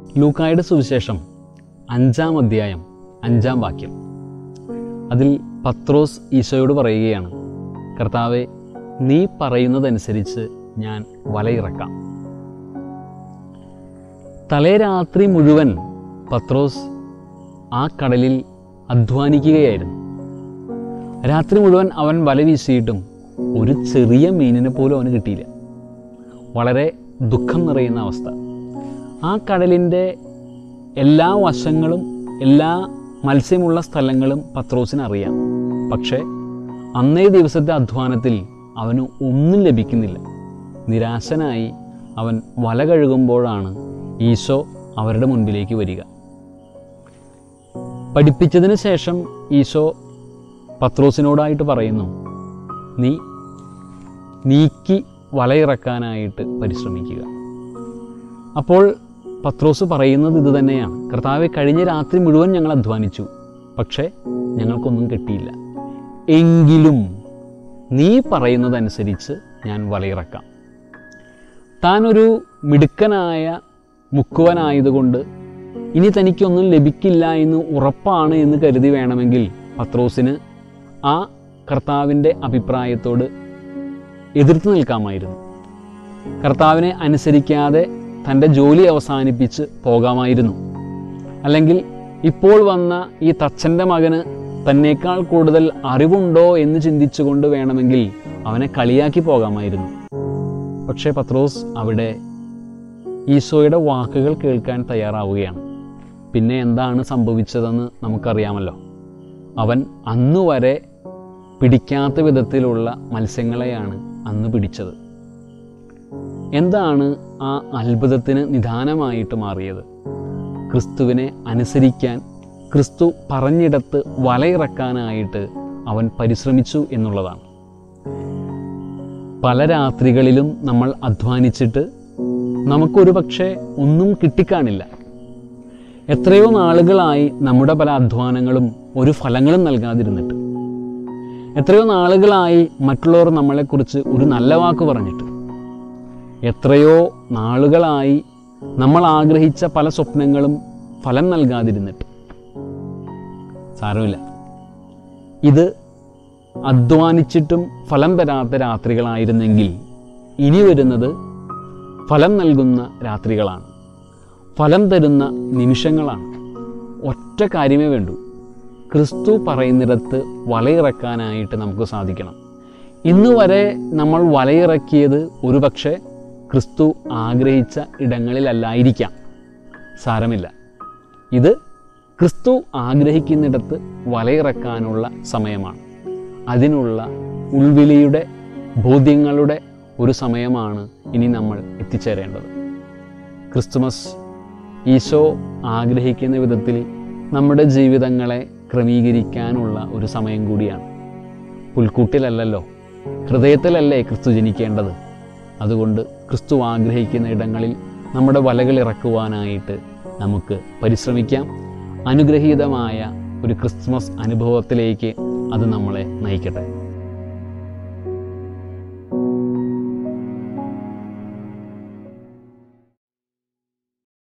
ലൂക്കായുടെ സുവിശേഷം അഞ്ചാം അധ്യായം അഞ്ചാം വാക്യം അതിൽ പത്രോസ് ഈശോയോട് പറയുകയാണ് കർത്താവെ നീ പറയുന്നതനുസരിച്ച് ഞാൻ വലയിറക്കാം തലേ രാത്രി മുഴുവൻ പത്രോസ് ആ കടലിൽ അധ്വാനിക്കുകയായിരുന്നു രാത്രി മുഴുവൻ അവൻ വല വീശിയിട്ടും ഒരു ചെറിയ മീനിനെ പോലും അവന് കിട്ടിയില്ല വളരെ ദുഃഖം നിറയുന്ന അവസ്ഥ ആ കടലിൻ്റെ എല്ലാ വശങ്ങളും എല്ലാ മത്സ്യമുള്ള സ്ഥലങ്ങളും പത്രോസിന് അറിയാം പക്ഷേ അന്നേ ദിവസത്തെ അധ്വാനത്തിൽ അവന് ഒന്നും ലഭിക്കുന്നില്ല നിരാശനായി അവൻ വല കഴുകുമ്പോഴാണ് ഈശോ അവരുടെ മുൻപിലേക്ക് വരിക പഠിപ്പിച്ചതിന് ശേഷം ഈശോ പത്രോസിനോടായിട്ട് പറയുന്നു നീ നീക്കി വലയിറക്കാനായിട്ട് പരിശ്രമിക്കുക അപ്പോൾ പത്രോസ് പറയുന്നത് ഇത് തന്നെയാണ് കർത്താവെ കഴിഞ്ഞ രാത്രി മുഴുവൻ ഞങ്ങൾ അധ്വാനിച്ചു പക്ഷേ ഞങ്ങൾക്കൊന്നും കിട്ടിയില്ല എങ്കിലും നീ പറയുന്നതനുസരിച്ച് ഞാൻ വലയിറക്കാം താനൊരു മിടുക്കനായ മുക്കുവനായതുകൊണ്ട് ഇനി തനിക്കൊന്നും ലഭിക്കില്ല എന്ന് ഉറപ്പാണ് എന്ന് കരുതി വേണമെങ്കിൽ പത്രോസിന് ആ കർത്താവിൻ്റെ അഭിപ്രായത്തോട് എതിർത്ത് നിൽക്കാമായിരുന്നു കർത്താവിനെ അനുസരിക്കാതെ തൻ്റെ ജോലി അവസാനിപ്പിച്ച് പോകാമായിരുന്നു അല്ലെങ്കിൽ ഇപ്പോൾ വന്ന ഈ തച്ചൻ്റെ മകന് തന്നേക്കാൾ കൂടുതൽ അറിവുണ്ടോ എന്ന് ചിന്തിച്ചുകൊണ്ട് വേണമെങ്കിൽ അവനെ കളിയാക്കി പോകാമായിരുന്നു പക്ഷേ പത്രോസ് അവിടെ ഈശോയുടെ വാക്കുകൾ കേൾക്കാൻ തയ്യാറാവുകയാണ് പിന്നെ എന്താണ് സംഭവിച്ചതെന്ന് നമുക്കറിയാമല്ലോ അവൻ അന്നു വരെ പിടിക്കാത്ത വിധത്തിലുള്ള മത്സ്യങ്ങളെയാണ് അന്ന് പിടിച്ചത് എന്താണ് ആ അത്ഭുതത്തിന് നിദാനമായിട്ട് മാറിയത് ക്രിസ്തുവിനെ അനുസരിക്കാൻ ക്രിസ്തു പറഞ്ഞിടത്ത് വലയിറക്കാനായിട്ട് അവൻ പരിശ്രമിച്ചു എന്നുള്ളതാണ് പല രാത്രികളിലും നമ്മൾ അധ്വാനിച്ചിട്ട് നമുക്കൊരു പക്ഷേ ഒന്നും കിട്ടിക്കാണില്ല എത്രയോ നാളുകളായി നമ്മുടെ പല അധ്വാനങ്ങളും ഒരു ഫലങ്ങളും നൽകാതിരുന്നിട്ട് എത്രയോ നാളുകളായി മറ്റുള്ളവർ നമ്മളെക്കുറിച്ച് ഒരു നല്ല വാക്ക് പറഞ്ഞിട്ട് എത്രയോ നാളുകളായി നമ്മൾ ആഗ്രഹിച്ച പല സ്വപ്നങ്ങളും ഫലം നൽകാതിരുന്നിട്ട് സാരമില്ല ഇത് അധ്വാനിച്ചിട്ടും ഫലം തരാത്ത രാത്രികളായിരുന്നെങ്കിൽ ഇനി വരുന്നത് ഫലം നൽകുന്ന രാത്രികളാണ് ഫലം തരുന്ന നിമിഷങ്ങളാണ് ഒറ്റ കാര്യമേ വേണ്ടൂ ക്രിസ്തു പറയുന്നിടത്ത് വലയിറക്കാനായിട്ട് നമുക്ക് സാധിക്കണം ഇന്ന് വരെ നമ്മൾ വലയിറക്കിയത് ഒരുപക്ഷെ ക്രിസ്തു ആഗ്രഹിച്ച ഇടങ്ങളിലല്ലായിരിക്കാം സാരമില്ല ഇത് ക്രിസ്തു ആഗ്രഹിക്കുന്നിടത്ത് വലയിറക്കാനുള്ള സമയമാണ് അതിനുള്ള ഉൾവിളിയുടെ ബോധ്യങ്ങളുടെ ഒരു സമയമാണ് ഇനി നമ്മൾ എത്തിച്ചേരേണ്ടത് ക്രിസ്തുമസ് ഈശോ ആഗ്രഹിക്കുന്ന വിധത്തിൽ നമ്മുടെ ജീവിതങ്ങളെ ക്രമീകരിക്കാനുള്ള ഒരു സമയം കൂടിയാണ് പുൽക്കൂട്ടിലല്ലല്ലോ ഹൃദയത്തിലല്ലേ ക്രിസ്തു ജനിക്കേണ്ടത് അതുകൊണ്ട് ക്രിസ്തു ആഗ്രഹിക്കുന്ന ഇടങ്ങളിൽ നമ്മുടെ വലകൾ ഇറക്കുവാനായിട്ട് നമുക്ക് പരിശ്രമിക്കാം അനുഗ്രഹീതമായ ഒരു ക്രിസ്മസ് അനുഭവത്തിലേക്ക് അത് നമ്മളെ നയിക്കട്ടെ